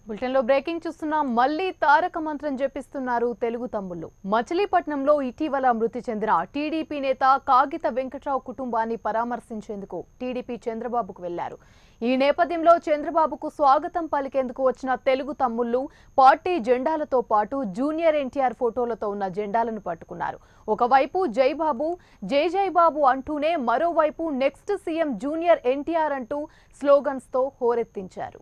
బులెటిన్లో బ్రేకింగ్ చూస్తున్నాం మళ్లీ తారక మంత్రం జపిస్తున్నారు తెలుగు తమ్ముళ్ళు మచిలీపట్నంలో ఇటీవల మృతి చెందిన టీడీపీ నేత కాగిత వెంకట్రావు కుటుంబాన్ని పరామర్శించేందుకు టీడీపీ చంద్రబాబుకు వెళ్లారు ఈ నేపథ్యంలో చంద్రబాబుకు స్వాగతం పలికేందుకు వచ్చిన తెలుగు తమ్ముళ్ళు పార్టీ జెండాలతో పాటు జూనియర్ ఎన్టీఆర్ ఫోటోలతో ఉన్న జెండాలను పట్టుకున్నారు ఒకవైపు జై బాబు జై జై బాబు అంటూనే మరోవైపు నెక్స్ట్ సీఎం జూనియర్ ఎన్టీఆర్ అంటూ స్లోగన్స్తో హోరెత్తించారు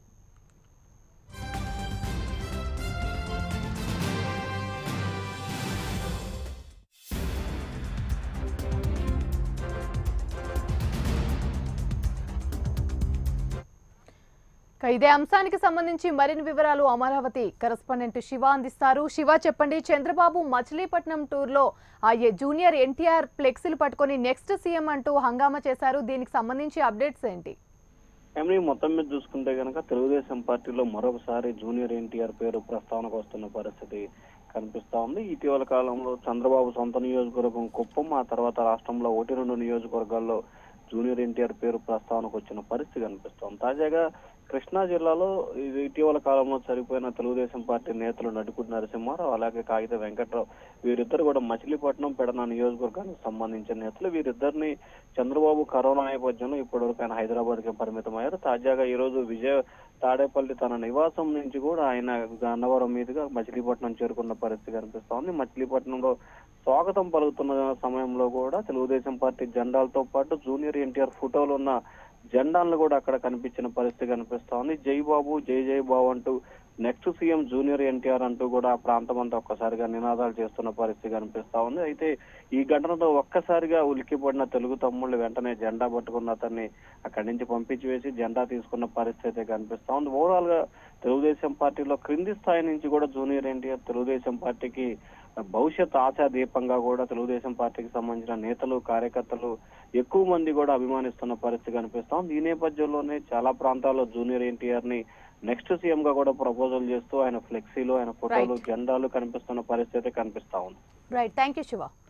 ఇక ఇదే అంశానికి సంబంధించి మరిన్ని వివరాలు అమరావతి కరెస్పాండెంట్ శివ అందిస్తారు శివ చెప్పండి చంద్రబాబు మచిలీపట్నం టూర్లో ఆ ఎ- జూనియర్ ఎన్టీఆర్ ఫ్లెక్సీలు పట్టుకొని నెక్స్ట్ సీఎం అంటూ హంగామా చేశారు దీనికి సంబంధించి అప్డేట్స్ ఏంటి ఏమని మొత్తం మీద చూసుకుంటే కనుక తెలుగుదేశం పార్టీలో మరొకసారి జూనియర్ ఎన్టీఆర్ పేరు ప్రస్తావనకు వస్తున్న పరిస్థితి కనిపిస్తా ఉంది ఇటీవల కాలంలో చంద్రబాబు సొంత నియోజకవర్గం కుప్పం ఆ తర్వాత రాష్ట్రంలో ఒకటి రెండు నియోజకవర్గాల్లో జూనియర్ ఎన్టీఆర్ పేరు ప్రస్తావనకు వచ్చిన పరిస్థితి కనిపిస్తోంది తాజాగా కృష్ణా జిల్లాలో ఇది ఇటీవల కాలంలో చనిపోయిన తెలుగుదేశం పార్టీ నేతలు నడుకుడి నరసింహారావు అలాగే కాగిత వెంకట్రావు వీరిద్దరు కూడా మచిలీపట్నం పెడన నియోజకవర్గానికి సంబంధించిన నేతలు వీరిద్దరిని చంద్రబాబు కరోనా నేపథ్యంలో ఇప్పటివరకు ఆయన హైదరాబాద్ కి పరిమితమయ్యారు తాజాగా ఈ రోజు విజయ తాడేపల్లి తన నివాసం నుంచి కూడా ఆయన గన్నవరం మీదుగా మచిలీపట్నం చేరుకున్న పరిస్థితి కనిపిస్తా ఉంది మచిలీపట్నంలో స్వాగతం పలుకుతున్న సమయంలో కూడా తెలుగుదేశం పార్టీ జెండాలతో పాటు జూనియర్ ఎన్టీఆర్ ఫోటోలు ఉన్న జెండాలను కూడా అక్కడ కనిపించిన పరిస్థితి కనిపిస్తా ఉంది జై బాబు జై జై బాబు అంటూ నెక్స్ట్ సీఎం జూనియర్ ఎన్టీఆర్ అంటూ కూడా ఆ ప్రాంతం అంతా ఒక్కసారిగా నినాదాలు చేస్తున్న పరిస్థితి కనిపిస్తా ఉంది అయితే ఈ ఘటనతో ఒక్కసారిగా ఉలిక్కిపడిన తెలుగు తమ్ముళ్ళు వెంటనే జెండా పట్టుకున్న అతన్ని అక్కడి నుంచి పంపించి వేసి జెండా తీసుకున్న పరిస్థితి అయితే కనిపిస్తా ఉంది ఓవరాల్ గా తెలుగుదేశం పార్టీలో క్రింది స్థాయి నుంచి కూడా జూనియర్ ఎన్టీఆర్ తెలుగుదేశం పార్టీకి భవిష్యత్ ఆశా దీపంగా కూడా తెలుగుదేశం పార్టీకి సంబంధించిన నేతలు కార్యకర్తలు ఎక్కువ మంది కూడా అభిమానిస్తున్న పరిస్థితి కనిపిస్తా ఉంది ఈ నేపథ్యంలోనే చాలా ప్రాంతాల్లో జూనియర్ ఎన్టీఆర్ ని నెక్స్ట్ సీఎం గా కూడా ప్రపోజల్ చేస్తూ ఆయన ఫ్లెక్సీలు ఆయన ఫోటోలు Right. జెండాలు కనిపిస్తున్న పరిస్థితి కనిపిస్తా ఉంది రైట్ థ్యాంక్ యూ శివ